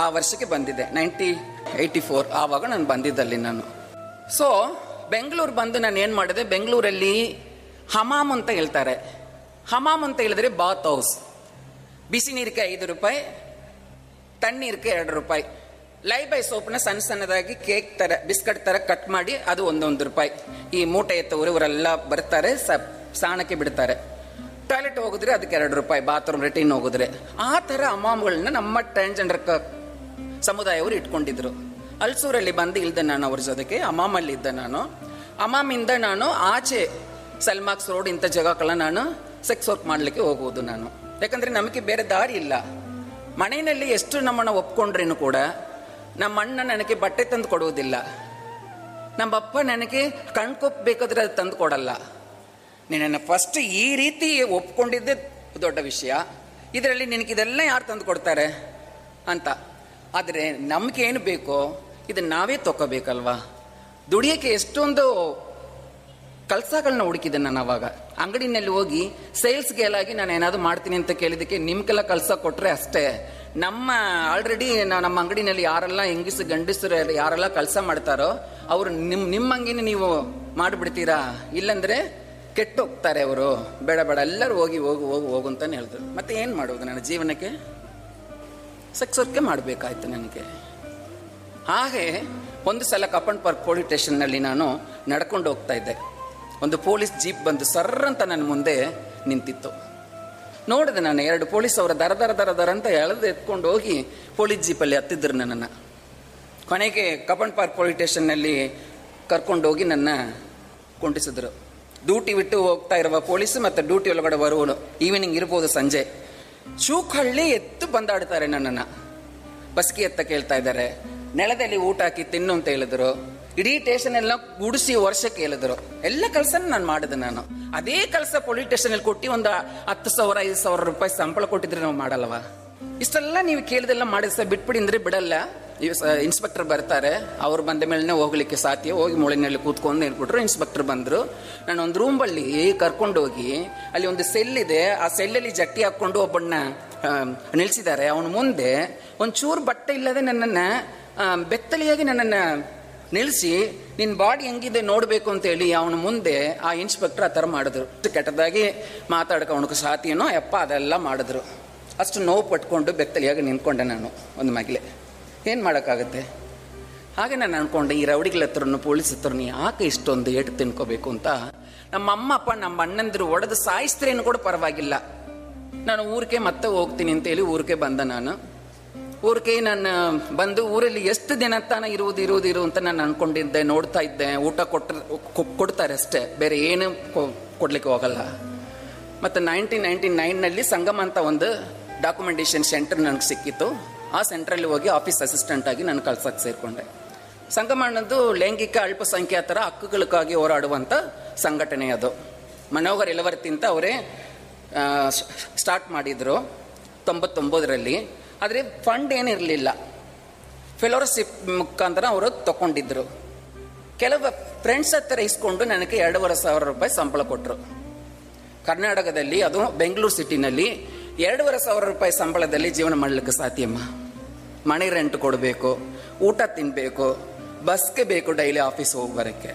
ಆ ವರ್ಷಕ್ಕೆ ಬಂದಿದ್ದೆ ನೈಂಟಿ ಏಯ್ಟಿ ಫೋರ್ ಆವಾಗ ನಾನು ಬಂದಿದ್ದಲ್ಲಿ ನಾನು ಸೊ ಬೆಂಗಳೂರು ಬಂದು ನಾನು ಏನು ಮಾಡಿದೆ ಬೆಂಗಳೂರಲ್ಲಿ ಹಮಾಮ್ ಅಂತ ಹೇಳ್ತಾರೆ ಹಮಾಮ್ ಅಂತ ಹೇಳಿದ್ರೆ ಬಾತ್ ಹೌಸ್ ಬಿಸಿ ನೀರಿಗೆ ಐದು ರೂಪಾಯಿ ತಣ್ಣೀರಿಗೆ ಎರಡು ರೂಪಾಯಿ ಲೈಬೈ ಸೋಪ್ನ ಸಣ್ಣ ಸಣ್ಣದಾಗಿ ಕೇಕ್ ತರ ಬಿಸ್ಕಟ್ ತರ ಕಟ್ ಮಾಡಿ ಅದು ಒಂದೊಂದು ರೂಪಾಯಿ ಈ ಮೂಟೆ ಎತ್ತವರು ಇವರೆಲ್ಲ ಬರ್ತಾರೆ ಸ- ಸಾಣಕ್ಕೆ ಬಿಡ್ತಾರೆ ಟಾಯ್ಲೆಟ್ ಹೋಗಿದ್ರೆ ಅದಕ್ಕೆ ಎರಡು ರೂಪಾಯಿ ಬಾತ್ರೂಮ್ ರೆಟಿನ್ ಹೋಗಿದ್ರೆ ಆ ತರ ಅಮಾಮ್ಗಳನ್ನ ನಮ್ಮ ಟ್ರಾನ್ಸ್ಜೆಂಡರ್ ಸಮುದಾಯವರು ಇಟ್ಕೊಂಡಿದ್ರು ಅಲ್ಸೂರಲ್ಲಿ ಬಂದು ಇಲ್ದೆ ನಾನು ಅವ್ರ ಜೊತೆಗೆ ಅಮಾಮಲ್ಲಿ ಇದ್ದೆ ನಾನು ಅಮಾಮಿಂದ ನಾನು ಆಚೆ ಸಲ್ಮಾಕ್ಸ್ ರೋಡ್ ಇಂಥ ಜಾಗಕ್ಕೆಲ್ಲ ನಾನು ಸೆಕ್ಸ್ ವರ್ಕ್ ಮಾಡಲಿಕ್ಕೆ ಹೋಗುವುದು ನಾನು ಯಾಕಂದ್ರೆ ನಮಗೆ ಬೇರೆ ದಾರಿ ಇಲ್ಲ ಮನೆಯಲ್ಲಿ ಎಷ್ಟು ನಮ್ಮನ್ನ ಒಪ್ಕೊಂಡ್ರೇನು ಕೂಡ ನಮ್ಮ ಅಣ್ಣ ನನಗೆ ಬಟ್ಟೆ ತಂದು ಕೊಡುವುದಿಲ್ಲ ನಮ್ಮ ಅಪ್ಪ ನನಗೆ ಕಣ್ಕೊಪ್ ಬೇಕಾದ್ರೆ ಅದು ತಂದು ಕೊಡಲ್ಲ ನಿನ್ನನ್ನು ಫಸ್ಟ್ ಈ ರೀತಿ ಒಪ್ಕೊಂಡಿದ್ದೆ ದೊಡ್ಡ ವಿಷಯ ಇದರಲ್ಲಿ ನಿನಗೆ ಇದೆಲ್ಲ ಯಾರು ತಂದು ಕೊಡ್ತಾರೆ ಅಂತ ಆದರೆ ನಮ್ಗೆ ಏನು ಬೇಕೋ ಇದನ್ನ ನಾವೇ ತಗೋಬೇಕಲ್ವಾ ದುಡಿಯೋಕ್ಕೆ ಎಷ್ಟೊಂದು ಕಲ್ಸಗಳನ್ನ ಹುಡುಕಿದೆ ನಾನು ಅವಾಗ ಅಂಗಡಿನಲ್ಲಿ ಹೋಗಿ ಸೇಲ್ಸ್ಗೆ ಎಲ್ಲಾಗಿ ನಾನು ಏನಾದ್ರು ಮಾಡ್ತೀನಿ ಅಂತ ಕೇಳಿದಕ್ಕೆ ನಿಮ್ಗೆಲ್ಲ ಕಲ್ಸ ಕೊಟ್ರೆ ಅಷ್ಟೇ ನಮ್ಮ ಆಲ್ರೆಡಿ ನಮ್ಮ ಅಂಗಡಿನಲ್ಲಿ ಯಾರೆಲ್ಲ ಹೆಂಗಿಸು ಗಂಡಸರು ಯಾರೆಲ್ಲ ಕೆಲಸ ಮಾಡ್ತಾರೋ ಅವರು ನಿಮ್ ನಿಮ್ಮಂಗಿನ ನೀವು ಮಾಡಿಬಿಡ್ತೀರಾ ಇಲ್ಲಂದ್ರೆ ಕೆಟ್ಟು ಹೋಗ್ತಾರೆ ಅವರು ಬೇಡ ಬೇಡ ಎಲ್ಲರೂ ಹೋಗಿ ಹೋಗು ಹೋಗು ಹೋಗು ಅಂತಾನೆ ಹೇಳಿದ್ರು ಮತ್ತೆ ಏನು ಮಾಡೋದು ನನ್ನ ಜೀವನಕ್ಕೆ ಸೆಕ್ಸ್ ವರ್ಕೆ ಮಾಡಬೇಕಾಯ್ತು ನನಗೆ ಹಾಗೆ ಒಂದು ಸಲ ಕಪ್ಪನ್ ಪಾರ್ಕ್ ಪೊಲೀಸ್ ಸ್ಟೇಷನ್ನಲ್ಲಿ ನಾನು ನಡ್ಕೊಂಡು ಹೋಗ್ತಾ ಇದ್ದೆ ಒಂದು ಪೊಲೀಸ್ ಜೀಪ್ ಬಂದು ಸರ್ರ್ ಅಂತ ನನ್ನ ಮುಂದೆ ನಿಂತಿತ್ತು ನೋಡಿದೆ ನಾನು ಎರಡು ಪೊಲೀಸ್ ಅವರ ದರ ದರ ದರ ದರ ಅಂತ ಎಳೆದು ಎತ್ಕೊಂಡು ಹೋಗಿ ಪೊಲೀಸ್ ಜೀಪಲ್ಲಿ ಹತ್ತಿದ್ರು ನನ್ನನ್ನು ಕೊನೆಗೆ ಕಬ್ಬನ್ ಪಾರ್ಕ್ ಪೊಲೀಸ್ ಸ್ಟೇಷನ್ನಲ್ಲಿ ಕರ್ಕೊಂಡೋಗಿ ನನ್ನ ಕುಂಟಿಸಿದ್ರು ಡ್ಯೂಟಿ ಬಿಟ್ಟು ಹೋಗ್ತಾ ಇರುವ ಪೊಲೀಸ್ ಮತ್ತೆ ಡ್ಯೂಟಿ ಒಳಗಡೆ ಬರುವನು ಈವ್ನಿಂಗ್ ಇರ್ಬೋದು ಸಂಜೆ ಶೂಕಳ್ಳಿ ಎತ್ತು ಬಂದಾಡ್ತಾರೆ ನನ್ನನ್ನು ಬಸ್ಕಿ ಎತ್ತ ಕೇಳ್ತಾ ಇದ್ದಾರೆ ನೆಲದಲ್ಲಿ ಊಟ ಹಾಕಿ ತಿನ್ನು ಅಂತ ಹೇಳಿದ್ರು ಇಡೀ ಸ್ಟೇಷನ್ ಎಲ್ಲ ಗುಡಿಸಿ ವರ್ಷಕ್ಕೆ ಹೇಳಿದ್ರು ಎಲ್ಲ ಕೆಲಸ ನಾನು ಮಾಡಿದೆ ನಾನು ಅದೇ ಕೆಲಸ ಪೊಲೀಸ್ ಸ್ಟೇಷನ್ ಅಲ್ಲಿ ಕೊಟ್ಟು ಒಂದು ಹತ್ತು ಸಾವಿರ ಐದು ಸಾವಿರ ರೂಪಾಯಿ ಸಂಬಳ ಕೊಟ್ಟಿದ್ರೆ ನಾವು ಮಾಡಲ್ವಾ ಇಷ್ಟೆಲ್ಲ ನೀವು ಕೇಳಿದೆಲ್ಲ ಮಾಡಿದ ಸರ್ ಬಿಟ್ಬಿಡಿ ಅಂದ್ರೆ ಬಿಡಲ್ಲ ಇನ್ಸ್ಪೆಕ್ಟರ್ ಬರ್ತಾರೆ ಅವ್ರು ಬಂದ ಮೇಲೆ ಹೋಗ್ಲಿಕ್ಕೆ ಸಾಧ್ಯ ಹೋಗಿ ಮುಳಿನಲ್ಲಿ ಕೂತ್ಕೊಂಡು ಹೇಳ್ಬಿಟ್ರು ಇನ್ಸ್ಪೆಕ್ಟರ್ ಬಂದ್ರು ನಾನು ಒಂದು ರೂಮಲ್ಲಿ ಕರ್ಕೊಂಡೋಗಿ ಅಲ್ಲಿ ಒಂದು ಸೆಲ್ ಇದೆ ಆ ಸೆಲ್ಲಲ್ಲಿ ಜಟ್ಟಿ ಹಾಕೊಂಡು ಒಬ್ಬಣ್ಣ ನಿಲ್ಸಿದ್ದಾರೆ ಅವನ ಮುಂದೆ ಒಂದು ಚೂರು ಬಟ್ಟೆ ಇಲ್ಲದೆ ನನ್ನನ್ನು ಬೆತ್ತಲಿಯಾಗಿ ನನ್ನನ್ನು ನಿಲ್ಲಿಸಿ ನಿನ್ನ ಬಾಡಿ ಹೆಂಗಿದೆ ನೋಡಬೇಕು ಅಂತೇಳಿ ಅವನ ಮುಂದೆ ಆ ಇನ್ಸ್ಪೆಕ್ಟರ್ ಆ ಥರ ಮಾಡಿದ್ರು ಅಷ್ಟು ಕೆಟ್ಟದಾಗಿ ಮಾತಾಡಕ್ಕೆ ಅವನಿಗೆ ಸಾತಿಯೇನೋ ಯಪ್ಪ ಅದೆಲ್ಲ ಮಾಡಿದ್ರು ಅಷ್ಟು ನೋವು ಪಟ್ಕೊಂಡು ಬೆತ್ತಲಿಯಾಗಿ ನಿಂತ್ಕೊಂಡೆ ನಾನು ಒಂದು ಮಗಿಲೆ ಏನು ಮಾಡೋಕ್ಕಾಗುತ್ತೆ ಹಾಗೆ ನಾನು ಅನ್ಕೊಂಡೆ ಈ ರೌಡಿಗಳ ಹತ್ರನು ಪೊಲೀಸ್ ಹತ್ರನು ಯಾಕೆ ಇಷ್ಟೊಂದು ಏಟು ತಿನ್ಕೋಬೇಕು ಅಂತ ನಮ್ಮ ಅಮ್ಮ ಅಪ್ಪ ನಮ್ಮ ಅಣ್ಣಂದಿರು ಒಡೆದು ಸಾಯಿಸ್ತ್ರೇನು ಕೂಡ ಪರವಾಗಿಲ್ಲ ನಾನು ಊರಿಗೆ ಮತ್ತೆ ಹೋಗ್ತೀನಿ ಅಂತೇಳಿ ಊರಿಗೆ ಬಂದ ನಾನು ಊರಿಗೆ ನಾನು ಬಂದು ಊರಲ್ಲಿ ಎಷ್ಟು ದಿನ ತಾನ ಇರುವುದು ಇರುವುದು ಇರು ಅಂತ ನಾನು ಅನ್ಕೊಂಡಿದ್ದೆ ನೋಡ್ತಾ ಇದ್ದೆ ಊಟ ಕೊಟ್ಟ ಕೊಡ್ತಾರೆ ಅಷ್ಟೇ ಬೇರೆ ಏನು ಕೊ- ಕೊಡ್ಲಿಕ್ಕೆ ಹೋಗಲ್ಲ ಮತ್ತು ನೈನ್ಟೀನ್ ನೈನ್ಟಿ ನೈನ್ನಲ್ಲಿ ಸಂಗಮ ಅಂತ ಒಂದು ಡಾಕ್ಯುಮೆಂಟೇಶನ್ ಸೆಂಟರ್ ನನಗೆ ಸಿಕ್ಕಿತ್ತು ಆ ಸೆಂಟ್ರಲ್ಲಿ ಹೋಗಿ ಆಫೀಸ್ ಅಸಿಸ್ಟೆಂಟ್ ಆಗಿ ನಾನು ಕಳ್ಸಕ್ಕೆ ಸೇರಿಕೊಂಡೆ ಸಂಗಮ ಅನ್ನೋದು ಲೈಂಗಿಕ ಅಲ್ಪಸಂಖ್ಯಾತರ ಹಕ್ಕುಗಳಿಗಾಗಿ ಹೋರಾಡುವಂಥ ಸಂಘಟನೆ ಅದು ಮನೋಹರ್ ಎಲವರ್ತಿ ಅಂತ ಅವರೇ ಸ್ಟಾರ್ಟ್ ಮಾಡಿದರು ತೊಂಬತ್ತೊಂಬತ್ತರಲ್ಲಿ ಆದರೆ ಫಂಡ್ ಏನಿರಲಿಲ್ಲ ಫೆಲೋರಶಿಪ್ ಮುಖಾಂತರ ಅವರು ತಗೊಂಡಿದ್ರು ಕೆಲವು ಫ್ರೆಂಡ್ಸ್ ಹತ್ತಿರ ಇಸ್ಕೊಂಡು ನನಗೆ ಎರಡೂವರೆ ಸಾವಿರ ರೂಪಾಯಿ ಸಂಬಳ ಕೊಟ್ಟರು ಕರ್ನಾಟಕದಲ್ಲಿ ಅದು ಬೆಂಗಳೂರು ಸಿಟಿನಲ್ಲಿ ಎರಡೂವರೆ ಸಾವಿರ ರೂಪಾಯಿ ಸಂಬಳದಲ್ಲಿ ಜೀವನ ಮಾಡಲಿಕ್ಕೆ ಸಾಧ್ಯಮ್ಮ ಮನೆ ರೆಂಟ್ ಕೊಡಬೇಕು ಊಟ ತಿನ್ನಬೇಕು ಬಸ್ಗೆ ಬೇಕು ಡೈಲಿ ಆಫೀಸ್ ಹೋಗಿ ಬರೋಕ್ಕೆ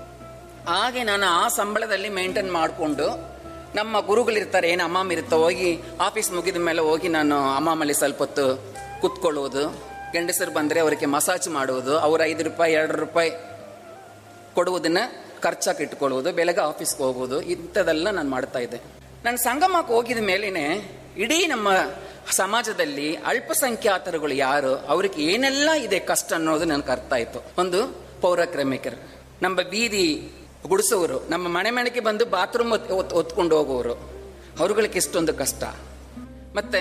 ಹಾಗೆ ನಾನು ಆ ಸಂಬಳದಲ್ಲಿ ಮೇಂಟೈನ್ ಮಾಡಿಕೊಂಡು ನಮ್ಮ ಗುರುಗಳಿರ್ತಾರೆ ಏನು ಅಮ್ಮಾಮ್ ಇರುತ್ತೋ ಹೋಗಿ ಆಫೀಸ್ ಮುಗಿದ ಮೇಲೆ ಹೋಗಿ ನಾನು ಅಮ್ಮಾಮಲ್ಲಿ ಸ್ವಲ್ಪ ಹೊತ್ತು ಕುತ್ಕೊಳ್ಳುವುದು ಗಂಡಸರು ಬಂದರೆ ಅವರಿಗೆ ಮಸಾಜ್ ಮಾಡುವುದು ಅವ್ರು ಐದು ರೂಪಾಯಿ ಎರಡು ರೂಪಾಯಿ ಕೊಡುವುದನ್ನ ಖರ್ಚಾಗಿ ಇಟ್ಕೊಳ್ಳುವುದು ಬೆಳಗ್ಗೆ ಆಫೀಸ್ಗೆ ಹೋಗುವುದು ಇಂಥದ್ದೆಲ್ಲ ನಾನು ಮಾಡ್ತಾ ಇದ್ದೆ ನಾನು ಸಂಗಮಕ್ಕೆ ಹೋಗಿದ ಮೇಲೇನೆ ಇಡೀ ನಮ್ಮ ಸಮಾಜದಲ್ಲಿ ಅಲ್ಪಸಂಖ್ಯಾತರುಗಳು ಯಾರು ಅವ್ರಿಗೆ ಏನೆಲ್ಲ ಇದೆ ಕಷ್ಟ ಅನ್ನೋದು ನನಗೆ ಅರ್ಥ ಆಯ್ತು ಒಂದು ಪೌರಕ್ರಮಿಕರು ನಮ್ಮ ಬೀದಿ ಗುಡಿಸೋರು ನಮ್ಮ ಮನೆ ಮನೆಗೆ ಬಂದು ಬಾತ್ರೂಮ್ ಒತ್ಕೊಂಡು ಹೋಗೋರು ಅವ್ರುಗಳಿಗೆ ಎಷ್ಟೊಂದು ಕಷ್ಟ ಮತ್ತೆ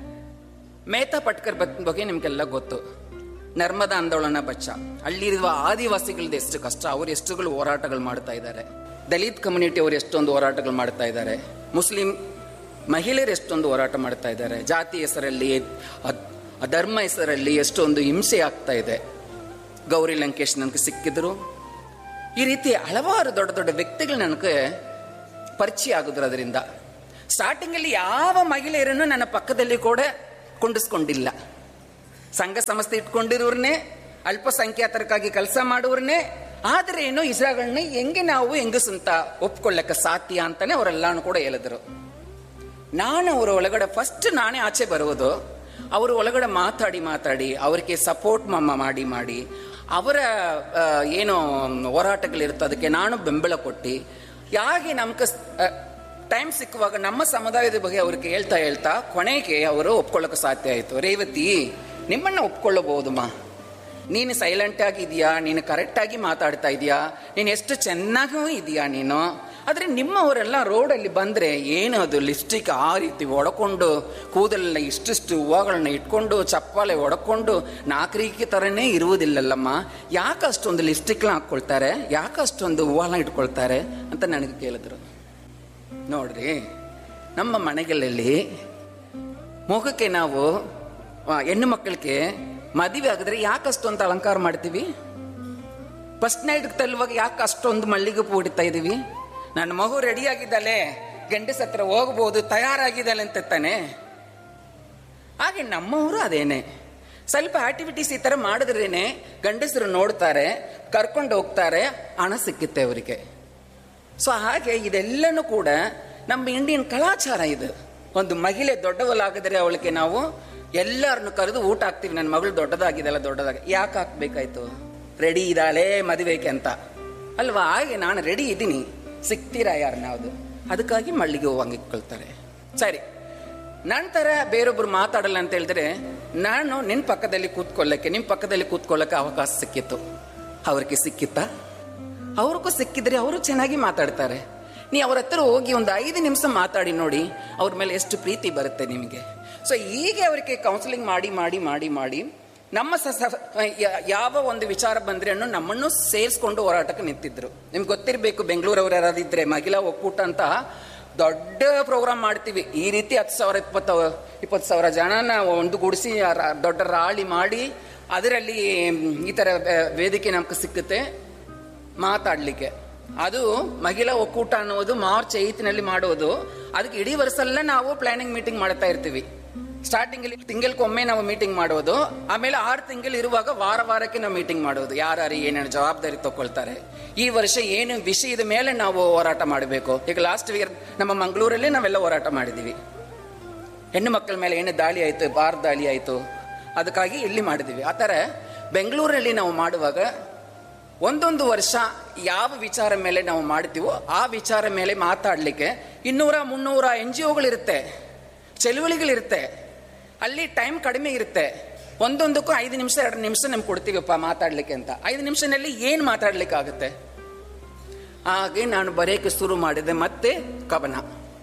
ಮೇತಾ ಪಟ್ಕರ್ ಬಗ್- ಬಗ್ಗೆ ನಿಮ್ಗೆಲ್ಲ ಗೊತ್ತು ನರ್ಮದಾ ಆಂದೋಲನ ಬಚ್ಚ ಅಲ್ಲಿರುವ ಆದಿವಾಸಿಗಳದ್ದು ಎಷ್ಟು ಕಷ್ಟ ಅವ್ರು ಎಷ್ಟುಗಳು ಹೋರಾಟಗಳು ಮಾಡ್ತಾ ಇದ್ದಾರೆ ದಲಿತ್ ಕಮ್ಯುನಿಟಿ ಅವರು ಎಷ್ಟೊಂದು ಹೋರಾಟಗಳು ಮಾಡ್ತಾ ಇದ್ದಾರೆ ಮುಸ್ಲಿಂ ಮಹಿಳೆಯರು ಎಷ್ಟೊಂದು ಹೋರಾಟ ಮಾಡ್ತಾ ಇದ್ದಾರೆ ಜಾತಿ ಹೆಸರಲ್ಲಿ ಅದ್- ಧರ್ಮ ಹೆಸರಲ್ಲಿ ಎಷ್ಟೊಂದು ಹಿಂಸೆ ಆಗ್ತಾ ಇದೆ ಗೌರಿ ಲಂಕೇಶ್ ನನಗೆ ಸಿಕ್ಕಿದ್ರು ಈ ರೀತಿ ಹಲವಾರು ದೊಡ್ಡ ದೊಡ್ಡ ವ್ಯಕ್ತಿಗಳು ನನಗೆ ಪರಿಚಯ ಆಗುದ್ರು ಅದರಿಂದ ಸ್ಟಾರ್ಟಿಂಗಲ್ಲಿ ಯಾವ ಮಹಿಳೆಯರನ್ನು ನನ್ನ ಪಕ್ಕದಲ್ಲಿ ಕೂಡ ಕುಂಡಿಸ್ಕೊಂಡಿಲ್ಲ ಸಂಘ ಸಂಸ್ಥೆ ಇಟ್ಕೊಂಡಿರೋರ್ನೇ ಅಲ್ಪಸಂಖ್ಯಾತರಿಗಾಗಿ ಕೆಲಸ ಮಾಡೋರ್ನೇ ಆದ್ರೆ ಏನು ಇಸ್ರಾಗಳನ್ನ ಹೆಂಗೆ ನಾವು ಹೆಂಗಸಂತ ಒಪ್ಕೊಳ್ಳಕ್ಕೆ ಸಾಧ್ಯ ಅಂತಾನೆ ಅವರೆಲ್ಲಾನು ಕೂಡ ಹೇಳಿದ್ರು ನಾನು ಅವರ ಒಳಗಡೆ ಫಸ್ಟ್ ನಾನೇ ಆಚೆ ಬರುವುದು ಅವರು ಒಳಗಡೆ ಮಾತಾಡಿ ಮಾತಾಡಿ ಅವರಿಗೆ ಸಪೋರ್ಟ್ ಮಮ್ಮ ಮಾಡಿ ಮಾಡಿ ಅವರ ಆ, ಏನು ಹೋರಾಟಗಳಿರುತ್ತೆ ಅದಕ್ಕೆ ನಾನು ಬೆಂಬಲ ಕೊಟ್ಟು ಯಾಕೆ ನಮ್ಗೆ ಟೈಮ್ ಸಿಕ್ಕುವಾಗ ನಮ್ಮ ಸಮುದಾಯದ ಬಗ್ಗೆ ಅವ್ರಿಗೆ ಹೇಳ್ತಾ ಹೇಳ್ತಾ ಕೊನೆಗೆ ಅವರು ಒಪ್ಕೊಳ್ಳೋಕೆ ಸಾಧ್ಯ ಆಯಿತು ರೇವತಿ ನಿಮ್ಮನ್ನ ಒಪ್ಕೊಳ್ಳಬಹುದು ಮಾ ನೀನು ಸೈಲೆಂಟ್ ಆಗಿದೆಯಾ ನೀನು ಕರೆಕ್ಟಾಗಿ ಮಾತಾಡ್ತಾ ಇದೀಯಾ ನೀನು ಎಷ್ಟು ಚೆನ್ನಾಗೂ ಇದೆಯಾ ನೀನು ಆದರೆ ನಿಮ್ಮವರೆಲ್ಲ ರೋಡಲ್ಲಿ ಬಂದರೆ ಏನು ಅದು ಲಿಪ್ಸ್ಟಿಕ್ ಆ ರೀತಿ ಒಡ್ಕೊಂಡು ಕೂದಲೆಲ್ಲ ಇಷ್ಟಿಷ್ಟು ಹೂವುಗಳನ್ನ ಇಟ್ಕೊಂಡು ಚಪ್ಪಾಳೆ ಒಡ್ಕೊಂಡು ನಾಗರಿಕ ಥರನೇ ಇರುವುದಿಲ್ಲಲ್ಲಮ್ಮ ಯಾಕೆ ಅಷ್ಟೊಂದು ಲಿಪ್ಸ್ಟಿಕ್ನ ಹಾಕ್ಕೊಳ್ತಾರೆ ಯಾಕೆ ಅಷ್ಟೊಂದು ಹೂವನ್ನ ಇಟ್ಕೊಳ್ತಾರೆ ಅಂತ ನನಗೆ ಕೇಳಿದ್ರು ನೋಡ್ರಿ ನಮ್ಮ ಮನೆಗಳಲ್ಲಿ ಮುಖಕ್ಕೆ ನಾವು ಆ, ಹೆಣ್ಣು ಮಕ್ಕಳಿಗೆ ಮದುವೆ ಆಗಿದ್ರೆ ಯಾಕೆ ಅಷ್ಟೊಂದು ಅಲಂಕಾರ ಮಾಡ್ತೀವಿ ಫಸ್ಟ್ ನೈಟ್ ತಲ್ಲುವಾಗ ಯಾಕೆ ಅಷ್ಟೊಂದು ಮಲ್ಲಿಗೆ ಪೂ ಹೊಡಿತಾ ಇದೀವಿ ನನ್ನ ಮಗು ರೆಡಿ ಆಗಿದ್ದಾಳೆ ಗಂಡಸ ಹತ್ರ ಹೋಗ್ಬೋದು ತಯಾರಾಗಿದ್ದಾಳೆ ಅಂತ ತಾನೆ ಹಾಗೆ ನಮ್ಮವರು ಅದೇನೆ ಸ್ವಲ್ಪ ಆಕ್ಟಿವಿಟೀಸ್ ಈ ತರ ಮಾಡಿದ್ರೇನೆ ಗಂಡಸರು ನೋಡ್ತಾರೆ ಕರ್ಕೊಂಡು ಹೋಗ್ತಾರೆ ಹಣ ಸಿಕ್ಕುತ್ತೆ ಅವರಿಗೆ ಸೊ ಹಾಗೆ ಇದೆಲ್ಲನೂ ಕೂಡ ನಮ್ಮ ಇಂಡಿಯನ್ ಕಲಾಚಾರ ಇದು ಒಂದು ಮಹಿಳೆ ದೊಡ್ಡವಲಾಗಿದ್ರೆ ಅವಳಿಗೆ ನಾವು ಎಲ್ಲರನ್ನು ಕರೆದು ಊಟ ಹಾಕ್ತೀವಿ ನನ್ನ ಮಗಳು ದೊಡ್ಡದಾಗಿದೆಲ್ಲ ದೊಡ್ಡದಾಗಿ ಯಾಕೆ ಹಾಕ್ಬೇಕಾಯ್ತು ರೆಡಿ ಇದ್ದಾಳೆ ಮದುವೆಗೆ ಅಂತ ಅಲ್ವಾ ಹಾಗೆ ನಾನು ರೆಡಿ ಇದ್ದೀನಿ ಸಿಗ್ತೀರಾ ಯಾರನ್ನಾವುದು ಅದಕ್ಕಾಗಿ ಮಳ್ಳಿಗೆ ಹೂವು ಹಂಗಿಟ್ಕೊಳ್ತಾರೆ ಸರಿ ನಂತರ ಬೇರೊಬ್ರು ಮಾತಾಡಲ್ಲ ಅಂತ ಹೇಳಿದ್ರೆ ನಾನು ನಿನ್ನ ಪಕ್ಕದಲ್ಲಿ ಕೂತ್ಕೊಳ್ಳಕ್ಕೆ ನಿಮ್ಮ ಪಕ್ಕದಲ್ಲಿ ಕೂತ್ಕೊಳ್ಳಕ್ಕೆ ಅವಕಾಶ ಸಿಕ್ಕಿತ್ತು ಅವ್ರಿಗೆ ಸಿಕ್ಕಿತ್ತಾ ಅವ್ರಿಗೂ ಸಿಕ್ಕಿದ್ರೆ ಅವರು ಚೆನ್ನಾಗಿ ಮಾತಾಡ್ತಾರೆ ನೀ ಅವ್ರ ಹತ್ರ ಹೋಗಿ ಒಂದು ಐದು ನಿಮಿಷ ಮಾತಾಡಿ ನೋಡಿ ಅವ್ರ ಮೇಲೆ ಎಷ್ಟು ಪ್ರೀತಿ ಬರುತ್ತೆ ನಿಮಗೆ ಸೊ ಹೀಗೆ ಅವರಿಗೆ ಕೌನ್ಸಿಲಿಂಗ್ ಮಾಡಿ ಮಾಡಿ ಮಾಡಿ ಮಾಡಿ ನಮ್ಮ ಸ ಸ- ಯ- ಯಾವ ಒಂದು ವಿಚಾರ ಬಂದ್ರೆ ಅನ್ನೋ ನಮ್ಮನ್ನು ಸೇರಿಸ್ಕೊಂಡು ಹೋರಾಟಕ್ಕೆ ನಿಂತಿದ್ರು ನಿಮ್ಗೆ ಗೊತ್ತಿರಬೇಕು ಬೆಂಗಳೂರವ್ರು ಯಾರಾದಿದ್ರೆ ಮಹಿಳಾ ಒಕ್ಕೂಟ ಅಂತ ದೊಡ್ಡ ಪ್ರೋಗ್ರಾಮ್ ಮಾಡ್ತೀವಿ ಈ ರೀತಿ ಹತ್ತು ಸಾವಿರ ಇಪ್ಪತ್ತು ಇಪ್ಪತ್ತು ಸಾವಿರ ಜನನ ಒಂದುಗೂಡಿಸಿ ಆ ರಾ- ದೊಡ್ಡ ರಾಳಿ ಮಾಡಿ ಅದರಲ್ಲಿ ಈ ಥರ ವೇ- ವೇದಿಕೆ ನಮ್ಗೆ ಸಿಕ್ಕುತ್ತೆ ಮಾತಾಡ್ಲಿಕ್ಕೆ ಅದು ಮಹಿಳಾ ಒಕ್ಕೂಟ ಅನ್ನೋದು ಮಾರ್ಚ್ ಏಯ್ತ್ನಲ್ಲಿ ಮಾಡೋದು ಅದಕ್ಕೆ ಇಡೀ ವರ್ಷಲ್ಲ ನಾವು ಪ್ಲಾನಿಂಗ್ ಮೀಟಿಂಗ್ ಮಾಡ್ತಾ ಇರ್ತೀವಿ ಸ್ಟಾರ್ಟಿಂಗ್ ಅಲ್ಲಿ ತಿಂಗಳಿಗೊಮ್ಮೆ ನಾವು ಮೀಟಿಂಗ್ ಮಾಡೋದು ಆಮೇಲೆ ಆರು ತಿಂಗಳು ಇರುವಾಗ ವಾರ ವಾರಕ್ಕೆ ನಾವು ಮೀಟಿಂಗ್ ಮಾಡೋದು ಯಾರ್ಯಾರು ಏನೇನು ಜವಾಬ್ದಾರಿ ತಗೊಳ್ತಾರೆ ಈ ವರ್ಷ ಏನು ವಿಷಯದ ಮೇಲೆ ನಾವು ಹೋರಾಟ ಮಾಡಬೇಕು ಈಗ ಲಾಸ್ಟ್ ಇಯರ್ ನಮ್ಮ ಮಂಗಳೂರಲ್ಲಿ ನಾವೆಲ್ಲ ಹೋರಾಟ ಮಾಡಿದ್ದೀವಿ ಹೆಣ್ಣು ಮಕ್ಕಳ ಮೇಲೆ ಏನು ದಾಳಿ ಆಯಿತು ಬಾರ್ ದಾಳಿ ಆಯಿತು ಅದಕ್ಕಾಗಿ ಇಲ್ಲಿ ಮಾಡಿದ್ದೀವಿ ಆ ಥರ ಬೆಂಗಳೂರಲ್ಲಿ ನಾವು ಮಾಡುವಾಗ ಒಂದೊಂದು ವರ್ಷ ಯಾವ ವಿಚಾರ ಮೇಲೆ ನಾವು ಮಾಡ್ತೀವೋ ಆ ವಿಚಾರ ಮೇಲೆ ಮಾತಾಡಲಿಕ್ಕೆ ಇನ್ನೂರ ಮುನ್ನೂರ ಎನ್ ಜಿ ಒಗಳಿರುತ್ತೆ ಚಳುವಳಿಗಳಿರುತ್ತೆ ಅಲ್ಲಿ ಟೈಮ್ ಕಡಿಮೆ ಇರುತ್ತೆ ಒಂದೊಂದಕ್ಕೂ ಐದು ನಿಮಿಷ ಎರಡು ನಿಮಿಷ ನಮ್ಗೆ ಕೊಡ್ತೀವಪ್ಪ ಮಾತಾಡ್ಲಿಕ್ಕೆ ಅಂತ ಐದು ನಿಮಿಷದಲ್ಲಿ ಏನು ಮಾತಾಡ್ಲಿಕ್ಕೆ ಆಗುತ್ತೆ ಹಾಗೆ ನಾನು ಬರೆಯೋಕ್ಕೆ ಶುರು ಮಾಡಿದೆ ಮತ್ತೆ ಕವನ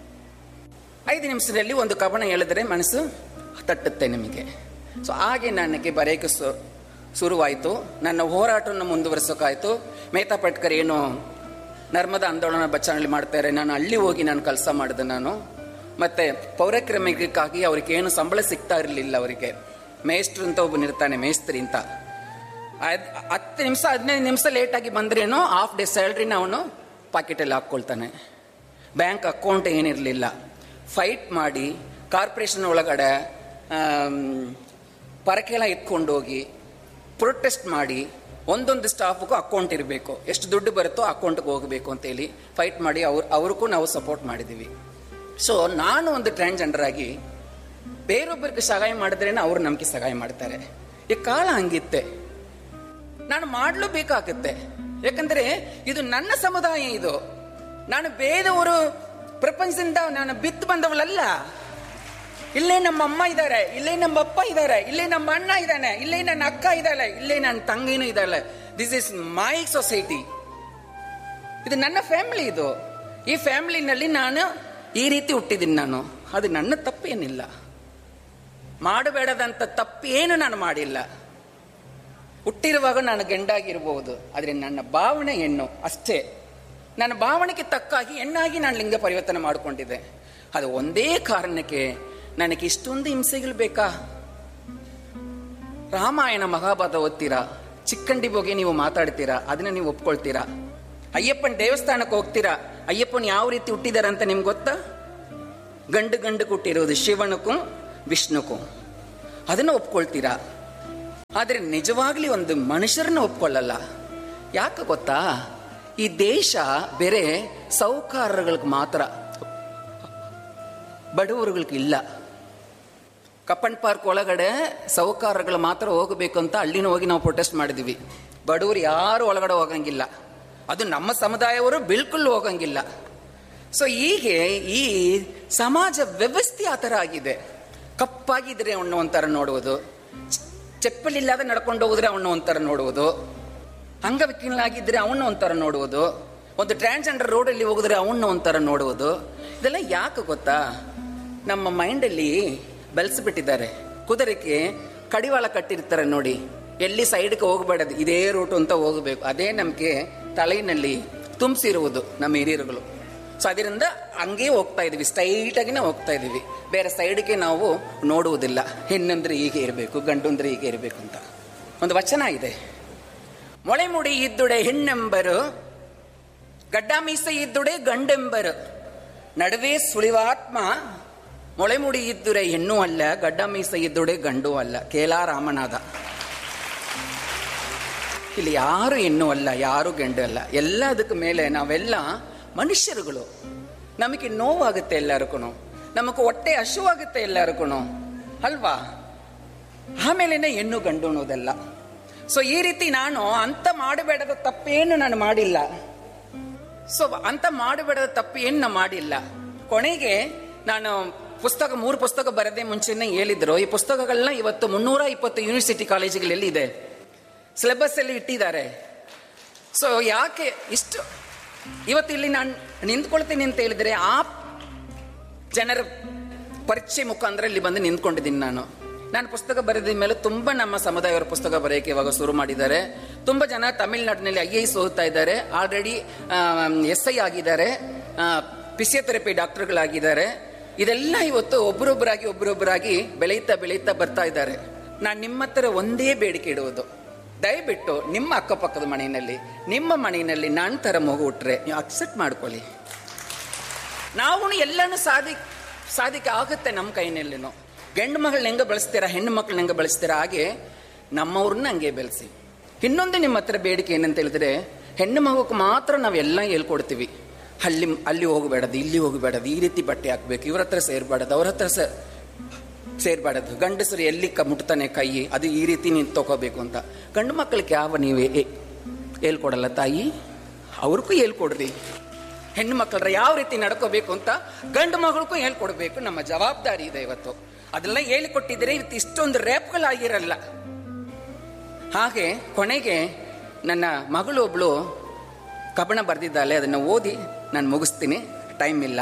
ಐದು ನಿಮಿಷದಲ್ಲಿ ಒಂದು ಕವನ ಹೇಳಿದ್ರೆ ಮನಸ್ಸು ತಟ್ಟುತ್ತೆ ನಿಮಗೆ ಸೊ ಹಾಗೆ ನನಗೆ ಬರೆಯೋಕ್ಕೆ ಶು ಶುರುವಾಯಿತು ನನ್ನ ಹೋರಾಟವನ್ನು ಮುಂದುವರಿಸೋಕ್ಕಾಯ್ತು ಮೇತಾ ಪಟ್ಕರ್ ಏನು ನರ್ಮದಾ ಆಂದೋಲನ ಬಚಾವಣೆ ಮಾಡ್ತಾರೆ ನಾನು ಅಲ್ಲಿ ಹೋಗಿ ನಾನು ಕೆಲಸ ಮಾಡಿದೆ ನಾನು ಮತ್ತೆ ಪೌರಕ್ರಮಿಕಕ್ಕಾಗಿ ಅವ್ರಿಗೆ ಏನು ಸಂಬಳ ಸಿಗ್ತಾ ಇರಲಿಲ್ಲ ಅವರಿಗೆ ಮೇಸ್ಟ್ರು ಅಂತ ಒಬ್ಬನಿರ್ತಾನೆ ಮೇಸ್ತ್ರಿ ಅಂತ ಅದ್- ಹತ್ತು ನಿಮಿಷ ಹದಿನೈದು ನಿಮಿಷ ಲೇಟಾಗಿ ಬಂದ್ರೇನು ಹಾಫ್ ಡೇ ಸ್ಯಾಲ್ರಿನ ಅವನು ಪಾಕೆಟಲ್ಲಿ ಹಾಕ್ಕೊಳ್ತಾನೆ ಬ್ಯಾಂಕ್ ಅಕೌಂಟ್ ಏನಿರಲಿಲ್ಲ ಫೈಟ್ ಮಾಡಿ ಕಾರ್ಪೊರೇಷನ್ ಒಳಗಡೆ ಆಮ್, ಪರಕೆಲ ಎತ್ಕೊಂಡೋಗಿ ಪ್ರೊಟೆಸ್ಟ್ ಮಾಡಿ ಒಂದೊಂದು ಸ್ಟಾಫ್ಗೂ ಅಕೌಂಟ್ ಇರಬೇಕು ಎಷ್ಟು ದುಡ್ಡು ಬರುತ್ತೋ ಅಕೌಂಟ್ಗೆ ಹೋಗಬೇಕು ಅಂತೇಳಿ ಫೈಟ್ ಮಾಡಿ ಅವ್ರು ಅವ್ರಿಗೂ ನಾವು ಸಪೋರ್ಟ್ ಮಾಡಿದ್ದೀವಿ ಸೊ ನಾನು ಒಂದು ಟ್ರಾನ್ಸ್ಜೆಂಡರ್ ಆಗಿ ಬೇರೊಬ್ಬರಿಗೆ ಸಹಾಯ ಮಾಡಿದ್ರೇ ಅವ್ರು ನಮಗೆ ಸಹಾಯ ಮಾಡ್ತಾರೆ ಈ ಕಾಲ ಹಂಗಿತ್ತೆ ನಾನು ಮಾಡಲು ಬೇಕಾಗುತ್ತೆ ಯಾಕಂದ್ರೆ ಇದು ನನ್ನ ಸಮುದಾಯ ಇದು ನಾನು ಬೇರೆಯವರು ಪ್ರಪಂಚದಿಂದ ನಾನು ಬಿತ್ತು ಬಂದವಳಲ್ಲ ಇಲ್ಲೇ ನಮ್ಮ ಅಮ್ಮ ಇದ್ದಾರೆ ಇಲ್ಲೇ ನಮ್ಮ ಅಪ್ಪ ಇದ್ದಾರೆ ಇಲ್ಲೇ ನಮ್ಮ ಅಣ್ಣ ಇದ್ದಾನೆ ಇಲ್ಲೇ ನನ್ನ ಅಕ್ಕ ಇದ್ದಾಳೆ ಇಲ್ಲೇ ನನ್ನ ತಂಗಿನೂ ಇದ್ದಾಳೆ ದಿಸ್ ಇಸ್ ಮೈ ಸೊಸೈಟಿ ಇದು ನನ್ನ ಫ್ಯಾಮಿಲಿ ಇದು ಈ ಫ್ಯಾಮಿಲಿನಲ್ಲಿ ನಾನು ಈ ರೀತಿ ಹುಟ್ಟಿದ್ದೀನಿ ನಾನು ಅದು ನನ್ನ ತಪ್ಪೇನಿಲ್ಲ ಮಾಡಬೇಡದಂತ ತಪ್ಪೇನು ನಾನು ಮಾಡಿಲ್ಲ ಹುಟ್ಟಿರುವಾಗ ನಾನು ಗಂಡಾಗಿರ್ಬೋದು ಆದರೆ ನನ್ನ ಭಾವನೆ ಹೆಣ್ಣು ಅಷ್ಟೇ ನನ್ನ ಭಾವನೆಗೆ ತಕ್ಕಾಗಿ ಹೆಣ್ಣಾಗಿ ನಾನು ಲಿಂಗ ಪರಿವರ್ತನೆ ಮಾಡಿಕೊಂಡಿದ್ದೆ ಅದು ಒಂದೇ ಕಾರಣಕ್ಕೆ ನನಗೆ ಇಷ್ಟೊಂದು ಹಿಂಸೆಗಳು ಬೇಕಾ ರಾಮಾಯಣ ಮಹಾಭಾರತ ಓದ್ತೀರಾ ಚಿಕ್ಕಂಡಿ ಬಗ್ಗೆ ನೀವು ಮಾತಾಡ್ತೀರಾ ಅದನ್ನ ನೀವು ಒಪ್ಕೊಳ್ತೀರಾ ಅಯ್ಯಪ್ಪನ ದೇವಸ್ಥಾನಕ್ಕೆ ಹೋಗ್ತೀರಾ ಅಯ್ಯಪ್ಪನ ಯಾವ ರೀತಿ ಹುಟ್ಟಿದಾರೆ ಅಂತ ನಿಮ್ಗೆ ಗೊತ್ತಾ ಗಂಡು ಗಂಡು ಹುಟ್ಟಿರೋದು ಶಿವನಕ್ಕೂ ವಿಷ್ಣುಕ್ಕೂ ಅದನ್ನು ಒಪ್ಕೊಳ್ತೀರಾ ಆದರೆ ನಿಜವಾಗ್ಲಿ ಒಂದು ಮನುಷ್ಯರನ್ನ ಒಪ್ಕೊಳ್ಳಲ್ಲ ಯಾಕೆ ಗೊತ್ತಾ ಈ ದೇಶ ಬೇರೆ ಸೌಕಾರಗಳಿಗೆ ಮಾತ್ರ ಬಡವರುಗಳಿಗೆ ಇಲ್ಲ ಕಪ್ಪನ್ ಪಾರ್ಕ್ ಒಳಗಡೆ ಸೌಕಾರಗಳು ಮಾತ್ರ ಹೋಗಬೇಕು ಅಂತ ಅಲ್ಲಿನ ಹೋಗಿ ನಾವು ಪ್ರೊಟೆಸ್ಟ್ ಮಾಡಿದ್ವಿ ಬಡವರು ಯಾರು ಒಳಗಡೆ ಹೋಗಂಗಿಲ್ಲ ಅದು ನಮ್ಮ ಸಮುದಾಯವರು ಬಿಲ್ಕುಲ್ ಹೋಗಂಗಿಲ್ಲ ಸೊ ಹೀಗೆ ಈ ಸಮಾಜ ವ್ಯವಸ್ಥೆ ಆ ಥರ ಆಗಿದೆ ಕಪ್ಪಾಗಿದ್ರೆ ಅವನ್ನ ಒಂಥರ ನೋಡುವುದು ಚಪ್ಪಲಿಲ್ಲದೆ ನಡ್ಕೊಂಡು ಹೋಗಿದ್ರೆ ಅವನ್ನ ಒಂಥರ ನೋಡುವುದು ಅಂಗವಿಕಲನಾಗಿದ್ರೆ ಅವನ್ನ ಒಂಥರ ನೋಡುವುದು ಒಂದು ಟ್ರಾನ್ಸ್ಜೆಂಡರ್ ರೋಡಲ್ಲಿ ಹೋಗಿದ್ರೆ ಅವನ್ನ ಒಂಥರ ನೋಡುವುದು ಇದೆಲ್ಲ ಯಾಕೆ ಗೊತ್ತಾ ನಮ್ಮ ಮೈಂಡಲ್ಲಿ ಬೆಳೆಸ್ಬಿಟ್ಟಿದ್ದಾರೆ ಕುದುರೆಗೆ ಕಡಿವಾಳ ಕಟ್ಟಿರ್ತಾರೆ ನೋಡಿ ಎಲ್ಲಿ ಸೈಡ್ಗೆ ಹೋಗಬೇಡದು ಇದೇ ರೂಟು ಅಂತ ಹೋಗಬೇಕು ಅದೇ ನಮಗೆ ತಲೆಯಲ್ಲಿ ತುಂಬಿಸಿರುವುದು ನಮ್ಮ ಹಿರಿಯರುಗಳು ಸೊ ಅದರಿಂದ ಹಂಗೆ ಹೋಗ್ತಾ ಇದೀವಿ ಸ್ಟ್ರೈಟ್ ಆಗಿನೇ ಹೋಗ್ತಾ ಇದೀವಿ ಬೇರೆ ಸೈಡ್ಗೆ ನಾವು ನೋಡುವುದಿಲ್ಲ ಹೆಣ್ಣಂದ್ರೆ ಹೀಗೆ ಇರಬೇಕು ಗಂಡು ಅಂದ್ರೆ ಹೀಗೆ ಇರಬೇಕು ಅಂತ ಒಂದು ವಚನ ಇದೆ ಮೊಳೆ ಮುಡಿ ಇದ್ದುಡೆ ಹೆಣ್ಣೆಂಬರು ಗಡ್ಡ ಮೀಸೆ ಇದ್ದುಡೆ ಗಂಡೆಂಬರು ನಡುವೆ ಸುಳಿವಾತ್ಮ ಮೊಳೆ ಮುಡಿ ಇದ್ದುರೆ ಹೆಣ್ಣು ಅಲ್ಲ ಗಡ್ಡ ಮೀಸೆ ಇದ್ದುಡೆ ಗಂಡು ಅಲ್ಲ ಕೇಲಾ ರಾಮನಾಥ ಇಲ್ಲಿ ಯಾರು ಹೆಣ್ಣು ಅಲ್ಲ ಯಾರು ಗಂಡು ಅಲ್ಲ ಎಲ್ಲದಕ್ಕೆ ಮೇಲೆ ನಾವೆಲ್ಲ ಮನುಷ್ಯರುಗಳು ನಮಗೆ ನೋವಾಗುತ್ತೆ ಎಲ್ಲರಿಗೂ ನಮಗೆ ಹೊಟ್ಟೆ ಹಶುವಾಗುತ್ತೆ ಎಲ್ಲರಿಗೂ ಅಲ್ವಾ ಆಮೇಲೆ ಹೆಣ್ಣು ಗಂಡು ಅನ್ನೋದೆಲ್ಲ ಸೊ ಈ ರೀತಿ ನಾನು ಅಂತ ಮಾಡಬೇಡದ ತಪ್ಪೇನು ನಾನು ಮಾಡಿಲ್ಲ ಸೊ ಅಂತ ಮಾಡಬೇಡದ ತಪ್ಪು ಏನು ನಾನು ಮಾಡಿಲ್ಲ ಕೊನೆಗೆ ನಾನು ಪುಸ್ತಕ ಮೂರು ಪುಸ್ತಕ ಬರದೆ ಮುಂಚೆನೆ ಹೇಳಿದ್ರು ಈ ಪುಸ್ತಕಗಳನ್ನ ಇವತ್ತು ಮುನ್ನೂರ ಇಪ್ಪತ್ತು ಯೂನಿವರ್ಸಿಟಿ ಕಾಲೇಜುಗಳಲ್ಲಿ ಇದೆ ಸಿಲೆಬಸ್ ಅಲ್ಲಿ ಇಟ್ಟಿದ್ದಾರೆ ಸೊ ಯಾಕೆ ಇಷ್ಟು ಇವತ್ತು ಇಲ್ಲಿ ನಾನು ನಿಂತ್ಕೊಳ್ತೀನಿ ಅಂತ ಹೇಳಿದ್ರೆ ಆ ಜನರ ಪರಿಚಯ ಮುಖಾಂತರ ಇಲ್ಲಿ ಬಂದು ನಿಂತ್ಕೊಂಡಿದ್ದೀನಿ ನಾನು ನಾನು ಪುಸ್ತಕ ಬರೆದ ಮೇಲೆ ತುಂಬಾ ನಮ್ಮ ಸಮುದಾಯವರು ಪುಸ್ತಕ ಬರೆಯಕ್ಕೆ ಇವಾಗ ಶುರು ಮಾಡಿದ್ದಾರೆ ತುಂಬಾ ಜನ ತಮಿಳುನಾಡಿನಲ್ಲಿ ಐ ಎಸ್ ಓದ್ತಾ ಇದ್ದಾರೆ ಆಲ್ರೆಡಿ ಎಸ್ ಐ ಆಗಿದ್ದಾರೆ ಫಿಸಿಯೋಥೆರಪಿ ಡಾಕ್ಟರ್ಗಳಾಗಿದ್ದಾರೆ ಇದೆಲ್ಲ ಇವತ್ತು ಒಬ್ಬರೊಬ್ಬರಾಗಿ ಒಬ್ಬರೊಬ್ಬರಾಗಿ ಬೆಳೆಯುತ್ತಾ ಬೆಳೆಯುತ್ತಾ ಬರ್ತಾ ಇದ್ದಾರೆ ನಾನು ನಿಮ್ಮ ಹತ್ರ ಒಂದೇ ಬೇಡಿಕೆ ಇಡುವುದು ದಯವಿಟ್ಟು ನಿಮ್ಮ ಅಕ್ಕಪಕ್ಕದ ಮನೆಯಲ್ಲಿ ನಿಮ್ಮ ಮನೆಯಲ್ಲಿ ನನ್ನ ತರ ಮಗು ಹುಟ್ರೆ ನೀವು ಅಕ್ಸೆಪ್ಟ್ ಮಾಡ್ಕೊಳ್ಳಿ ನಾವು ಎಲ್ಲನೂ ಸಾಧಿ ಸಾಧಿಕೆ ಆಗುತ್ತೆ ನಮ್ಮ ಕೈನಲ್ಲಿನೂ ಗಂಡು ಮಗಳನ್ನ ಹೆಂಗೆ ಬೆಳೆಸ್ತೀರಾ ಹೆಣ್ಣು ಮಕ್ಕಳನ್ನ ಹೆಂಗೆ ಬೆಳೆಸ್ತೀರಾ ಹಾಗೆ ನಮ್ಮವ್ರನ್ನ ಹಂಗೆ ಬೆಳೆಸಿ ಇನ್ನೊಂದು ನಿಮ್ಮ ಹತ್ರ ಬೇಡಿಕೆ ಏನಂತ ಹೇಳಿದ್ರೆ ಹೆಣ್ಣು ಮಗುಕ್ಕೆ ಮಾತ್ರ ನಾವೆಲ್ಲ ಹೇಳ್ಕೊಡ್ತೀವಿ ಅಲ್ಲಿ ಅಲ್ಲಿ ಹೋಗಬೇಡದು ಇಲ್ಲಿ ಹೋಗಬೇಡದು ಈ ರೀತಿ ಬಟ್ಟೆ ಹಾಕ್ಬೇಕು ಇವ್ರ ಹತ್ರ ಸೇರ್ಬೇಡದು ಅವ್ರ ಹತ್ರ ಸ ಸೇರ್ಬಾರ್ದು ಗಂಡಸರು ಎಲ್ಲಿ ಕ ಮುಟ್ತಾನೆ ಕೈ ಅದು ಈ ರೀತಿ ನೀನು ತಗೋಬೇಕು ಅಂತ ಗಂಡು ಮಕ್ಕಳಿಗೆ ಯಾವ ನೀವೇ ಹೇಳ್ಕೊಡಲ್ಲ ತಾಯಿ ಅವ್ರಿಗೂ ಹೇಳ್ಕೊಡ್ರಿ ಹೆಣ್ಣು ಮಕ್ಕಳ್ರ ಯಾವ ರೀತಿ ನಡ್ಕೋಬೇಕು ಅಂತ ಗಂಡು ಮಗಳಿಗೂ ಹೇಳ್ಕೊಡ್ಬೇಕು ನಮ್ಮ ಜವಾಬ್ದಾರಿ ಇದೆ ಇವತ್ತು ಅದೆಲ್ಲ ಹೇಳಿಕೊಟ್ಟಿದ್ರೆ ಇವತ್ತು ಇಷ್ಟೊಂದು ರೇಪ್ಗಳಾಗಿರಲ್ಲ ಹಾಗೆ ಕೊನೆಗೆ ನನ್ನ ಮಗಳು ಒಬ್ಳು ಕಬಣ ಬರೆದಿದ್ದಾಳೆ ಅದನ್ನು ಓದಿ ನಾನು ಮುಗಿಸ್ತೀನಿ ಟೈಮ್ ಇಲ್ಲ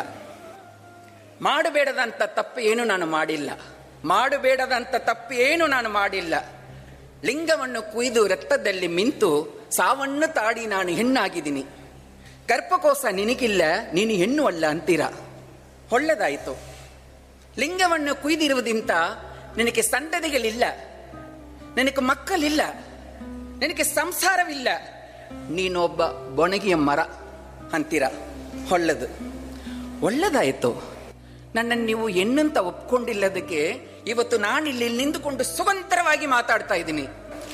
ಮಾಡಬೇಡದಂತ ತಪ್ಪು ಏನು ನಾನು ಮಾಡಿಲ್ಲ ಮಾಡಬೇಡದಂತ ತಪ್ಪು ಏನು ನಾನು ಮಾಡಿಲ್ಲ ಲಿಂಗವನ್ನು ಕುಯ್ದು ರಕ್ತದಲ್ಲಿ ಮಿಂತು ಸಾವನ್ನು ತಾಡಿ ನಾನು ಹೆಣ್ಣಾಗಿದ್ದೀನಿ ಗರ್ಭಕೋಶ ನಿನಗಿಲ್ಲ ನೀನು ಹೆಣ್ಣು ಅಲ್ಲ ಅಂತೀರ ಒಳ್ಳೆದಾಯಿತು ಲಿಂಗವನ್ನು ಕುಯ್ದಿರುವುದಿಂತ ನಿನಗೆ ಸಂತತಿಗಳಿಲ್ಲ ನಿನಗೆ ಮಕ್ಕಳಿಲ್ಲ ನಿನಗೆ ಸಂಸಾರವಿಲ್ಲ ನೀನೊಬ್ಬ ಬೊಣಗಿಯ ಮರ ಅಂತೀರ ಒಳ್ಳೆದು ಒಳ್ಳೆದಾಯಿತು ನನ್ನನ್ನು ನೀವು ಹೆಣ್ಣಂತ ಒಪ್ಕೊಂಡಿಲ್ಲದಕ್ಕೆ ಇವತ್ತು ನಾನಿಲ್ಲಿ ನಿಂತುಕೊಂಡು ಸುಗಂತರವಾಗಿ ಮಾತಾಡ್ತಾ ಇದ್ದೀನಿ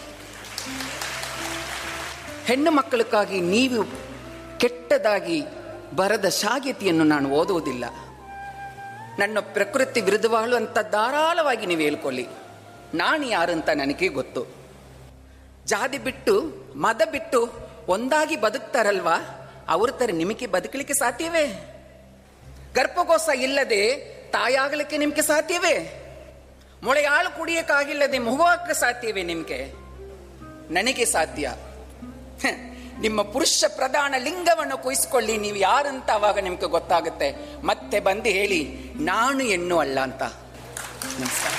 ಹೆಣ್ಣು ಮಕ್ಕಳಕ್ಕಾಗಿ ನೀವು ಕೆಟ್ಟದಾಗಿ ಬರದ ಶಾಗ್ಯತೆಯನ್ನು ನಾನು ಓದುವುದಿಲ್ಲ ನನ್ನ ಪ್ರಕೃತಿ ವಿರುದ್ಧವಾಳು ಅಂತ ಧಾರಾಳವಾಗಿ ನೀವು ಹೇಳ್ಕೊಳ್ಳಿ ನಾನು ಯಾರಂತ ನನಗೆ ಗೊತ್ತು ಜಾತಿ ಬಿಟ್ಟು ಮದ ಬಿಟ್ಟು ಒಂದಾಗಿ ಬದುಕ್ತಾರಲ್ವಾ ಅವ್ರ ತರ ನಿಮಗೆ ಬದುಕಲಿಕ್ಕೆ ಸಾಧ್ಯವೇ ಗರ್ಭಕೋಶ ಇಲ್ಲದೆ ತಾಯಾಗಲಿಕ್ಕೆ ನಿಮ್ಗೆ ಸಾಧ್ಯವೇ ಮೊಳೆಯಾಳು ಕುಡಿಯಕ್ಕಾಗಿಲ್ಲದೆ ಮಗುವಕ್ಕೆ ಸಾಧ್ಯವೇ ನಿಮ್ಗೆ ನನಗೆ ಸಾಧ್ಯ ಹ, ನಿಮ್ಮ ಪುರುಷ ಪ್ರಧಾನ ಲಿಂಗವನ್ನು ಕುಯಿಸ್ಕೊಳ್ಳಿ ನೀವು ಯಾರಂತ ಅವಾಗ ನಿಮ್ಗೆ ಗೊತ್ತಾಗುತ್ತೆ ಮತ್ತೆ ಬಂದು ಹೇಳಿ ನಾನು ಹೆಣ್ಣು ಅಲ್ಲ ಅಂತ ನಮಸ್ಕಾರ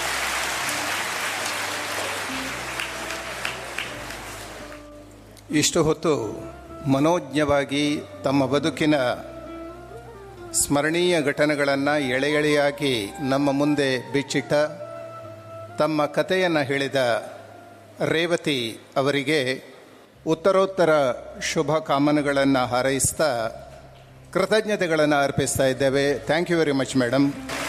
ಇಷ್ಟು ಹೊತ್ತು ಮನೋಜ್ಞವಾಗಿ ತಮ್ಮ ಬದುಕಿನ ಸ್ಮರಣೀಯ ಘಟನೆಗಳನ್ನು ಎಳೆ ಎಳೆಯಾಗಿ ನಮ್ಮ ಮುಂದೆ ಬಿಚ್ಚಿಟ್ಟ ತಮ್ಮ ಕಥೆಯನ್ನು ಹೇಳಿದ ರೇವತಿ ಅವರಿಗೆ ಉತ್ತರೋತ್ತರ ಶುಭ ಕಾಮನೆಗಳನ್ನು ಹಾರೈಸ್ತಾ ಕೃತಜ್ಞತೆಗಳನ್ನು ಅರ್ಪಿಸ್ತಾ ಇದ್ದೇವೆ thank you very much madam